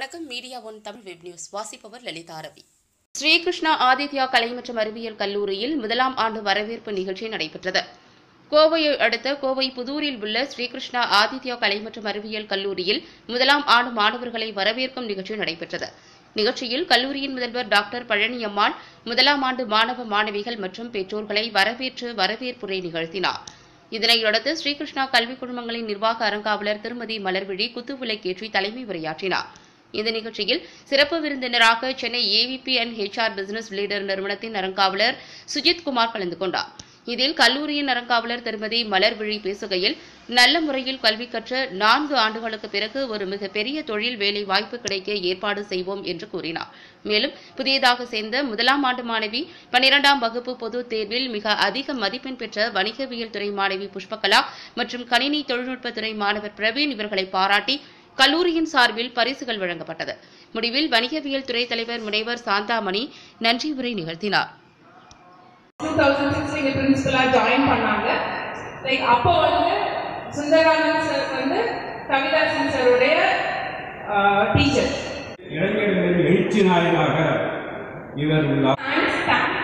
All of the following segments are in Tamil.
வணக்கம் media one Tamil web news வாசிப்பவர் லலிதா ரவி ஸ்ரீகிருஷ்ணா ஆதித்யா கலை மற்றும் அறிவியல் கல்லூரியில் முதலாம் ஆண்டு வரவேற்பு நிகழ்ச்சி நடைபெற்றது கோவையை அடுத்த கோவை புதூரில் உள்ள ஸ்ரீகிருஷ்ணா ஆதித்யா கலை மற்றும் அறிவியல் கல்லூரியில் முதலாம் ஆண்டு மாணவர்களை வரவேற்கும் நிகழ்ச்சி நடைபெற்றது நிகழ்ச்சியில் கல்லூரியின் முதல்வர் டாக்டர் பழனியம்மாள் முதலாம் ஆண்டு மாணவ மாணவிகள் மற்றும் பெற்றோர்களை வரவேற்று வரவேற்புரை நிகழ்த்தினார் இதனையடுத்து ஸ்ரீகிருஷ்ணா கல்விக் குழுமங்களின் நிர்வாக அறங்காவலர் திருமதி மலர்விழி குத்துவிளக்கேற்றி தலைமை உரையாற்றினார் இந்த நிகழ்ச்சியில் சிறப்பு விருந்தினராக Chennai AVP and HR business leader நிறுவனத்தின் அறங்காவலர் சுஜித் குமார் கலந்து கொண்டார் இதில் கல்லூரியின் அறங்காவலர் திருமதி மலர்விழி பேசுகையில் நல்ல முறையில் கல்வி கற்ற நான்கு ஆண்டுகளுக்கு பிறகு ஒரு மிகப்பெரிய தொழில் வேலை வாய்ப்பு கிடைக்க ஏற்பாடு செய்வோம் என்று கூறினார் மேலும் புதியதாக சேர்ந்த முதலாம் ஆண்டு மாணவி பனிரெண்டாம் வகுப்பு பொதுத் தேர்வில் மிக அதிக மதிப்பெண் பெற்ற வணிகவியல் துறை மாணவி புஷ்பகலா மற்றும் கணினி தொழில்நுட்பத்துறை மாணவர் பிரவீன் இவர்களை பாராட்டி கல்லூரியின் சார்பில் பரிசுகள் வழங்கப்பட்டது முடிவில் வணிகவியல் துறை தலைவர் முனைவர் சாந்தாமணி நன்றி உரை நிகழ்த்தினார் டூ தௌசண்ட் சிக்ஸ்ல பிரின்சிபலாக ஜாயின் பண்ணாங்க லைக் அப்போ வந்து சுந்தரானந்த் சார் வந்து கவிதாசன் சாருடைய டீச்சர் இளைஞர்களின் எழுச்சி நாயனாக இவர் உள்ளார் thanks thank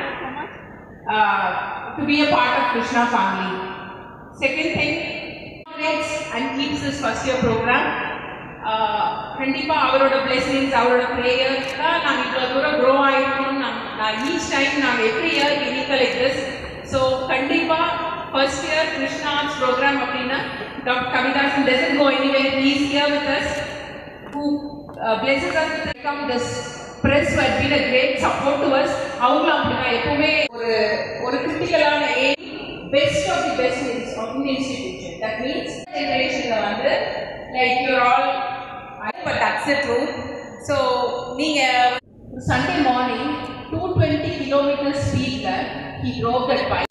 to be a part of Krishna family second thing and keeps this first year programme கண்டிப்பாக அவரோட பிளெஸிங்ஸ் அவரோட ப்ரேயர்ஸ் தான் நாங்கள் இவ்வளோ தூரம் க்ரோ ஆகிருக்கோம் நான் ஈச் டைம் நாங்கள் எவ்ரி இயர் இனிக்கல் லைக் திஸ் ஸோ கண்டிப்பாக first year Krishna arts programme அப்படின்னா doctor Kavidasan doesn't go anywhere please year with us who uh, blesses us with become this press who had been a great support to us அவங்களும் அப்படிதான் எப்பவுமே ஒரு ஒரு கிரிட்டிக்கலான aim best of the best இன்ஸ் ஆஃப் இந்த இன்ஸ்டிடியூஷன் தட் மீன்ஸ் ஜெனரேஷன்ல வந்து like your all but that's the truth so நீங்க Sunday morning two twenty kilometre ஸ்பீட்ல ஹி ரோக் தட் பைக்